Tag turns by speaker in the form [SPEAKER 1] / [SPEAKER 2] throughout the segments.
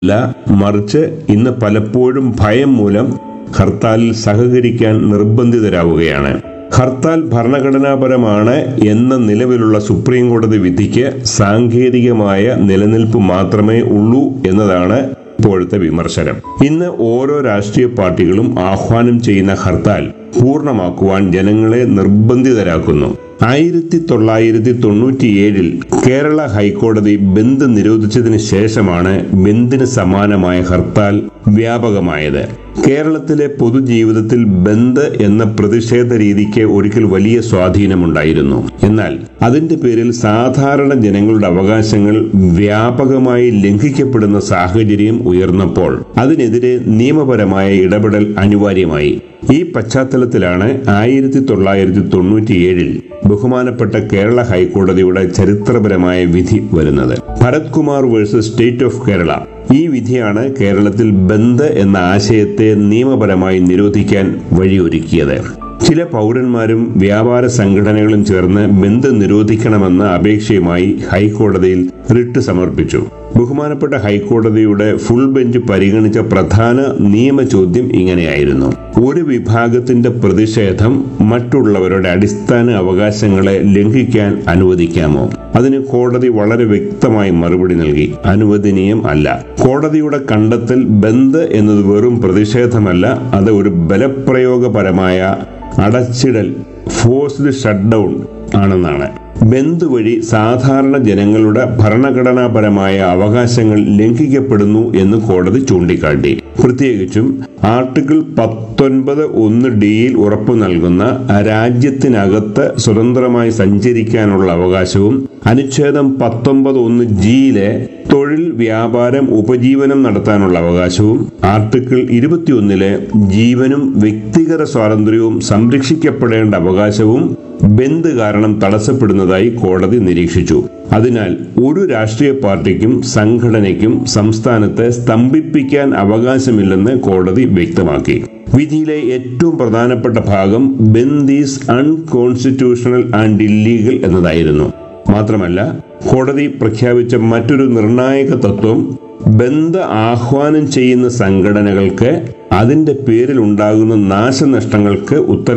[SPEAKER 1] അല്ല മറിച്ച് ഇന്ന് പലപ്പോഴും ഭയം മൂലം ഹർത്താലിൽ സഹകരിക്കാൻ നിർബന്ധിതരാവുകയാണ് ഹർത്താൽ ഭരണഘടനാപരമാണ് എന്ന നിലവിലുള്ള സുപ്രീം കോടതി വിധിക്ക് സാങ്കേതികമായ നിലനിൽപ്പ് മാത്രമേ ഉള്ളൂ എന്നതാണ് ഇപ്പോഴത്തെ വിമർശനം ഇന്ന് ഓരോ രാഷ്ട്രീയ പാർട്ടികളും ആഹ്വാനം ചെയ്യുന്ന ഹർത്താൽ പൂർണ്ണമാക്കുവാൻ ജനങ്ങളെ നിർബന്ധിതരാക്കുന്നു ആയിരത്തി തൊള്ളായിരത്തി തൊണ്ണൂറ്റിയേഴിൽ കേരള ഹൈക്കോടതി ബന്ദ് നിരോധിച്ചതിന് ശേഷമാണ് ബന്ദിന് സമാനമായ ഹർത്താൽ വ്യാപകമായത് കേരളത്തിലെ പൊതുജീവിതത്തിൽ ബന്ദ് എന്ന പ്രതിഷേധ രീതിക്ക് ഒരിക്കൽ വലിയ സ്വാധീനമുണ്ടായിരുന്നു എന്നാൽ അതിന്റെ പേരിൽ സാധാരണ ജനങ്ങളുടെ അവകാശങ്ങൾ വ്യാപകമായി ലംഘിക്കപ്പെടുന്ന സാഹചര്യം ഉയർന്നപ്പോൾ അതിനെതിരെ നിയമപരമായ ഇടപെടൽ അനിവാര്യമായി ഈ പശ്ചാത്തലത്തിലാണ് ആയിരത്തി തൊള്ളായിരത്തി തൊണ്ണൂറ്റിയേഴിൽ ബഹുമാനപ്പെട്ട കേരള ഹൈക്കോടതിയുടെ ചരിത്രപരമായ വിധി വരുന്നത് Bharat Kumar versus state of Kerala ഈ വിധിയാണ് കേരളത്തിൽ ബന്ദ് എന്ന ആശയത്തെ നിയമപരമായി നിരോധിക്കാൻ വഴിയൊരുക്കിയത് ചില പൗരന്മാരും വ്യാപാര സംഘടനകളും ചേർന്ന് ബന്ദ് നിരോധിക്കണമെന്ന അപേക്ഷയുമായി ഹൈക്കോടതിയിൽ റിട്ട് സമർപ്പിച്ചു ബഹുമാനപ്പെട്ട ഹൈക്കോടതിയുടെ ഫുൾ ബെഞ്ച് പരിഗണിച്ച പ്രധാന നിയമ ചോദ്യം ഇങ്ങനെയായിരുന്നു ഒരു വിഭാഗത്തിന്റെ പ്രതിഷേധം മറ്റുള്ളവരുടെ അടിസ്ഥാന അവകാശങ്ങളെ ലംഘിക്കാൻ അനുവദിക്കാമോ അതിന് കോടതി വളരെ വ്യക്തമായി മറുപടി നൽകി അനുവദനീയം അല്ല കോടതിയുടെ കണ്ടെത്തൽ ബന്ദ് എന്നത് വെറും പ്രതിഷേധമല്ല അത് ഒരു ബലപ്രയോഗപരമായ അടച്ചിടൽ ഫോഴ്സ്ഡ് ഷട്ട് ഡൗൺ ആണെന്നാണ് ബന്ദ് വഴി സാധാരണ ജനങ്ങളുടെ ഭരണഘടനാപരമായ അവകാശങ്ങൾ ലംഘിക്കപ്പെടുന്നു എന്ന് കോടതി ചൂണ്ടിക്കാട്ടി പ്രത്യേകിച്ചും ആർട്ടിക്കിൾ പത്തൊൻപത് ഒന്ന് ഡിയിൽ ഉറപ്പു നൽകുന്ന രാജ്യത്തിനകത്ത് സ്വതന്ത്രമായി സഞ്ചരിക്കാനുള്ള അവകാശവും അനുച്ഛേദം പത്തൊമ്പത് ഒന്ന് ജിയിലെ തൊഴിൽ വ്യാപാരം ഉപജീവനം നടത്താനുള്ള അവകാശവും ആർട്ടിക്കിൾ ഇരുപത്തിയൊന്നിലെ ജീവനും വ്യക്തിഗത സ്വാതന്ത്ര്യവും സംരക്ഷിക്കപ്പെടേണ്ട അവകാശവും ബന്ദ് കാരണം തടസ്സപ്പെടുന്നതായി കോടതി നിരീക്ഷിച്ചു അതിനാൽ ഒരു രാഷ്ട്രീയ പാർട്ടിക്കും സംഘടനയ്ക്കും സംസ്ഥാനത്തെ സ്തംഭിപ്പിക്കാൻ അവകാശമില്ലെന്ന് കോടതി വ്യക്തമാക്കി വിധിയിലെ ഏറ്റവും പ്രധാനപ്പെട്ട ഭാഗം bandh is unconstitutional and illegal എന്നതായിരുന്നു മാത്രമല്ല കോടതി പ്രഖ്യാപിച്ച മറ്റൊരു നിർണായക തത്വം ബന്ദ് ആഹ്വാനം ചെയ്യുന്ന സംഘടനകൾക്ക് അതിന്റെ പേരിൽ ഉണ്ടാകുന്ന നാശനഷ്ടങ്ങൾക്ക്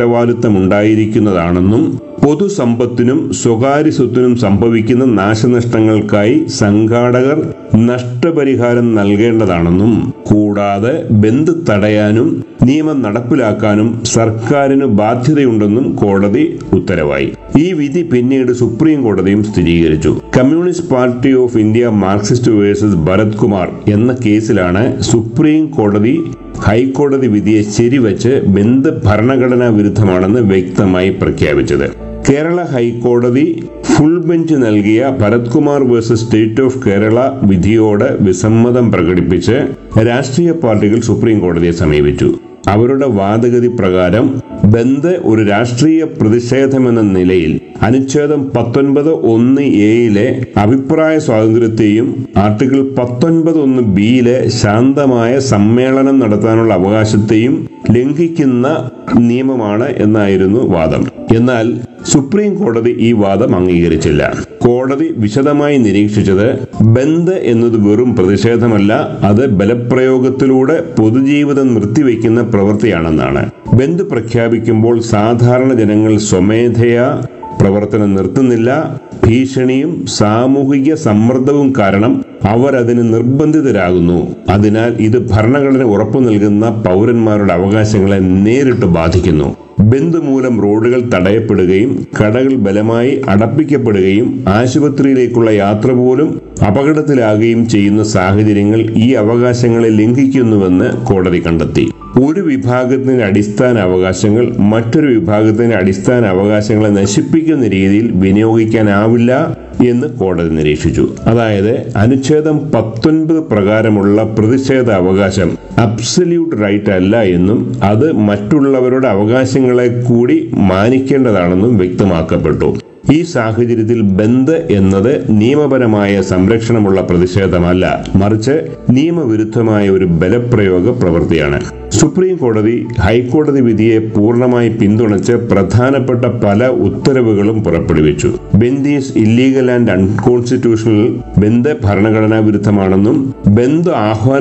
[SPEAKER 1] ഉത്തരവാദിത്തമുണ്ടായിരിക്കുന്നതാണെന്നും പൊതുസമ്പത്തിനും സ്വകാര്യ സ്വത്തിനും സംഭവിക്കുന്ന നാശനഷ്ടങ്ങൾക്കായി സംഘാടകർ നഷ്ടപരിഹാരം നൽകേണ്ടതാണെന്നും കൂടാതെ ബന്ദ് തടയാനും നിയമം നടപ്പിലാക്കാനും സർക്കാരിന് ബാധ്യതയുണ്ടെന്നും കോടതി ഉത്തരവായി ഈ വിധി പിന്നീട് സുപ്രീം കോടതിയും സ്ഥിരീകരിച്ചു communist party of India Marxist versus Bharat Kumar എന്ന കേസിലാണ് സുപ്രീം കോടതി ഹൈക്കോടതി വിധിയെ ശരിവച്ച് ബന്ദ് ഭരണഘടനാ വിരുദ്ധമാണെന്ന് വ്യക്തമായി പ്രഖ്യാപിച്ചത് കേരള ഹൈക്കോടതി ഫുൾ ബെഞ്ച് നൽകിയ Bharat Kumar versus state of Kerala വിധിയോട് വിസമ്മതം പ്രകടിപ്പിച്ച് രാഷ്ട്രീയ പാർട്ടികൾ സുപ്രീം കോടതിയെ സമീപിച്ചു അവരുടെ വാദഗതി പ്രകാരം ബന്ദ് ഒരു രാഷ്ട്രീയ പ്രതിഷേധമെന്ന നിലയിൽ അനുച്ഛേദം പത്തൊൻപത് ഒന്ന് എയിലെ അഭിപ്രായ സ്വാതന്ത്ര്യത്തെയും ആർട്ടിക്കിൾ പത്തൊൻപത് ഒന്ന് ബിയിലെ ശാന്തമായ സമ്മേളനം നടത്താനുള്ള അവകാശത്തെയും ലംഘിക്കുന്ന നിയമമാണ് എന്നായിരുന്നു വാദം എന്നാൽ സുപ്രീം കോടതി ഈ വാദം അംഗീകരിച്ചില്ല കോടതി വിശദമായി നിരീക്ഷിച്ചത് ബന്ദ് എന്നത് വെറും പ്രതിഷേധമല്ല അത് ബലപ്രയോഗത്തിലൂടെ പൊതുജീവിതം നിർത്തിവെക്കുന്ന പ്രവൃത്തിയാണെന്നാണ് ബന്ദ് പ്രഖ്യാപിക്കുമ്പോൾ സാധാരണ ജനങ്ങൾ സ്വമേധയാ പ്രവർത്തനം നിർത്തുന്നില്ല ഭീഷണിയും സാമൂഹിക സമ്മർദ്ദവും കാരണം അവർ അതിന് നിർബന്ധിതരാകുന്നു അതിനാൽ ഇത് ഭരണഘടന ഉറപ്പു നൽകുന്ന പൗരന്മാരുടെ അവകാശങ്ങളെ നേരിട്ട് ബാധിക്കുന്നു ബന്ദ് മൂലം റോഡുകൾ തടയപ്പെടുകയും കടകൾ ബലമായി അടപ്പിക്കപ്പെടുകയും ആശുപത്രിയിലേക്കുള്ള യാത്ര പോലും അപകടത്തിലാകുകയും ചെയ്യുന്ന സാഹചര്യങ്ങൾ ഈ അവകാശങ്ങളെ ലംഘിക്കുന്നുവെന്ന് കോടതി കണ്ടെത്തി ഒരു വിഭാഗത്തിന്റെ അടിസ്ഥാന അവകാശങ്ങൾ മറ്റൊരു വിഭാഗത്തിന്റെ അടിസ്ഥാന അവകാശങ്ങളെ നശിപ്പിക്കുന്ന രീതിയിൽ വിനിയോഗിക്കാനാവില്ല എന്ന് കോടതി നിരീക്ഷിച്ചു അതായത് അനുച്ഛേദം പത്തൊൻപത് പ്രകാരമുള്ള പ്രതിഷേധ അവകാശം അബ്സല്യൂട്ട് റൈറ്റ് അല്ല എന്നും അത് മറ്റുള്ളവരുടെ അവകാശങ്ങളെ കൂടി മാനിക്കേണ്ടതാണെന്നും വ്യക്തമാക്കപ്പെട്ടു ഈ സാഹചര്യത്തിൽ ബന്ദ് എന്നത് നിയമപരമായ സംരക്ഷണമുള്ള പ്രതിഷേധമല്ല മറിച്ച് നിയമവിരുദ്ധമായ ഒരു ബലപ്രയോഗ പ്രവൃത്തിയാണ് സുപ്രീം കോടതി ഹൈക്കോടതി വിധിയെ പൂർണ്ണമായി പിന്തുണച്ച് പ്രധാനപ്പെട്ട പല ഉത്തരവുകളും പുറപ്പെടുവിച്ചു bandh is illegal and unconstitutional bandh ഭരണഘടനാ വിരുദ്ധമാണെന്നും ബന്ദ് ആഹ്വാനം